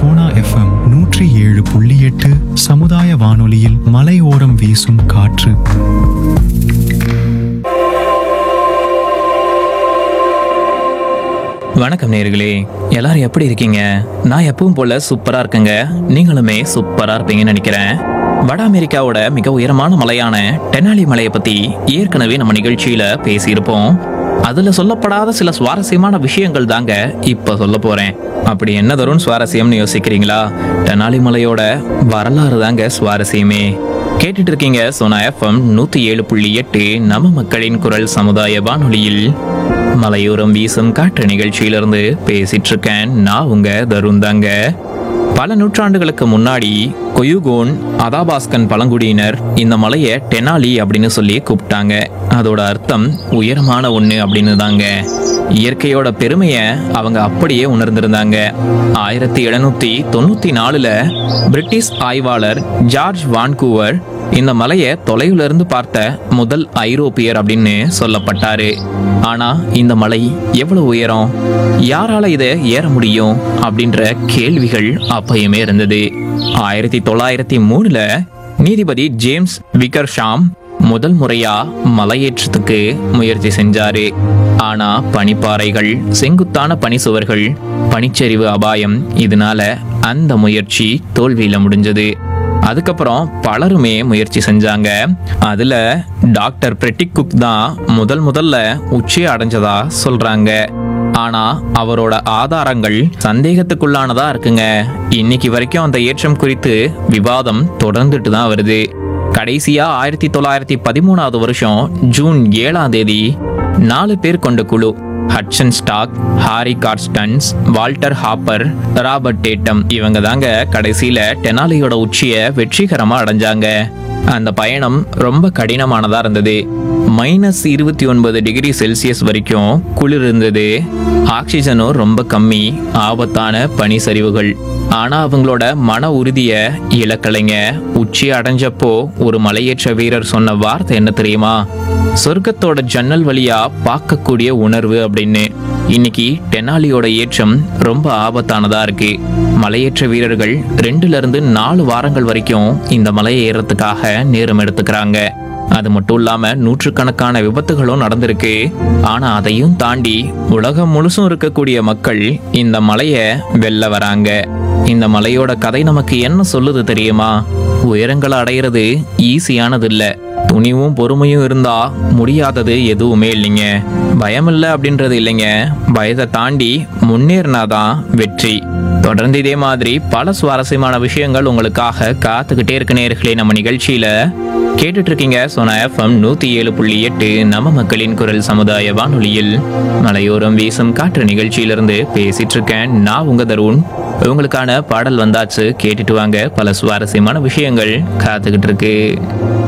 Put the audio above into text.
Sona FM நூற்றி ஏழு புள்ளி எட்டு சமுதாய வானொலியில் மலையோரம் வீசும் காற்று வணக்கம் நேர்களே எல்லாரும் எப்படி இருக்கீங்க நான் எப்பவும் போல சூப்பரா இருக்கேங்க நீங்களுமே சூப்பரா இருப்பீங்கன்னு நினைக்கிறேன் வட அமெரிக்காவோட மிக உயரமான மலையான டெனாலி மலையை பத்தி ஏற்கனவே நம்ம நிகழ்ச்சியில பேசியிருப்போம் அதுல சொல்லப்படாத சில சுவாரஸ்யமான விஷயங்கள் தாங்க இப்ப சொல்ல போறேன் அப்படி என்ன தரும் சுவாரஸ்யம்னு யோசிக்கிறீங்களா டெனாலி மலையோட வரலாறு தாங்க சுவாரஸ்யமே கேட்டுட்டு இருக்கீங்க சோனா எஃப்எம் நூத்தி ஏழு புள்ளி எட்டு நம்ம மக்களின் குரல் சமுதாய வானொலியில் மலையோரம் வீசும் காற்று நிகழ்ச்சியிலிருந்து பேசிட்டு இருக்கேன் நான் உங்க தருண் தாங்க பல நூற்றாண்டுகளுக்கு முன்னாடி கொயுகோன் அதாபாஸ்கன் பழங்குடியினர் இந்த மலையை டெனாலி அப்படின்னு சொல்லி கூப்பிட்டாங்க அதோட அர்த்தம் உயரமான ஒண்ணு அப்படின்னு தாங்க இயற்கையோட பெருமையை அவங்க அப்படியே உணர்ந்திருந்தாங்க ஆயிரத்தி எழுநூத்தி தொண்ணூத்தி நாலுல பிரிட்டிஷ் ஆய்வாளர் ஜார்ஜ் வான்கூவர் இந்த மலையை தொலைவுல இருந்து பார்த்த முதல் ஐரோப்பியர் அப்படின்னு சொல்லப்பட்டாரு ஆனா இந்த மலை எவ்வளவு உயரம் யாரால இதை ஏற முடியும் அப்படின்ற கேள்விகள் அப்பயுமே இருந்தது ஆயிரத்தி தொள்ளாயிரத்தி மூணுல நீதிபதி ஜேம்ஸ் விக்கர்ஷாம் முதல் முறையா மலையேற்றத்துக்கு முயற்சி செஞ்சாரு ஆனா பனிப்பாறைகள் செங்குத்தான பனிசுவர்கள் பனிச்சரிவு அபாயம் இதனால அந்த முயற்சி தோல்வியில முடிஞ்சது அதுக்கப்புறம் பலருமே முயற்சி செஞ்சாங்க அதுல டாக்டர் பிரெட்டிக் குக் தான் முதல் முதல்ல உச்சியை அடைஞ்சதா சொல்றாங்க ஆனா அவரோட ஆதாரங்கள் சந்தேகத்துக்குள்ளானதா இருக்குங்க இன்னைக்கு வரைக்கும் அந்த ஏற்றம் குறித்து விவாதம் தொடர்ந்துட்டு தான் வருது கடைசியா ஆயிரத்தி தொள்ளாயிரத்தி பதிமூணாவது வருஷம் ஜூன் ஏழாம் தேதி நாலு பேர் கொண்ட குழு Hudson Stuck Harry Karstens Walter Harper Robert Tatum இவங்க தாங்க கடைசியில டெனாலியோட உச்சியை வெற்றிகரமா அடைஞ்சாங்க அந்த பயணம் ரொம்ப கடினமானதா இருந்தது மைனஸ் இருபத்தி ஒன்பது டிகிரி செல்சியஸ் வரைக்கும் குளிர் இருந்தது ஆக்சிஜனும் ரொம்ப கம்மி ஆபத்தான பனி சரிவுகள் ஆனா அவங்களோட மன உறுதிய இழக்கலைங்க உச்சி அடைஞ்சப்போ ஒரு மலையேற்ற வீரர் சொன்ன வார்த்தை என்ன தெரியுமா சொர்க்கத்தோட ஜன்னல் வழியா பார்க்கக்கூடிய உணர்வு அப்படின்னு இன்னைக்கு டெனாலியோட ஏற்றம் ரொம்ப ஆபத்தானதா இருக்கு மலையேற்ற வீரர்கள் ரெண்டுல இருந்து நாலு வாரங்கள் வரைக்கும் இந்த மலையை ஏறத்துக்காக நேரம் எடுத்துக்கிறாங்க அது மட்டும் இல்லாம நூற்றுக்கணக்கான விபத்துகளும் நடந்திருக்கு ஆனா அதையும் தாண்டி உலகம் முழுசும் இருக்கக்கூடிய மக்கள் இந்த மலையை வெல்ல வராங்க இந்த மலையோட கதை நமக்கு என்ன சொல்லுது தெரியுமா உயரங்களை அடையிறது ஈஸியானது இல்ல துணிவும் பொறுமையும் இருந்தா முடியாதது எதுவுமே இல்லைங்க பயம் இல்லை அப்படின்றது இல்லைங்க பயத்தை தாண்டி முன்னேறினாதான் வெற்றி தொடர்ந்து இதே மாதிரி பல சுவாரஸ்யமான விஷயங்கள் உங்களுக்காக காத்துக்கிட்டே இருக்க நேர்களே நம்ம நிகழ்ச்சியில கேட்டுட்டு இருக்கீங்க சோனா எஃப்எம் நூத்தி ஏழு புள்ளி எட்டு நம்ம மக்களின் குரல் சமுதாய வானொலியில் மலையோரம் வீசும் காற்று நிகழ்ச்சியிலிருந்து பேசிட்டு இருக்கேன் நான் உங்க தருண் உங்களுக்கான பாடல் வந்தாச்சு கேட்டுட்டு வாங்க பல சுவாரஸ்யமான விஷயங்கள் காத்துக்கிட்டு இருக்கு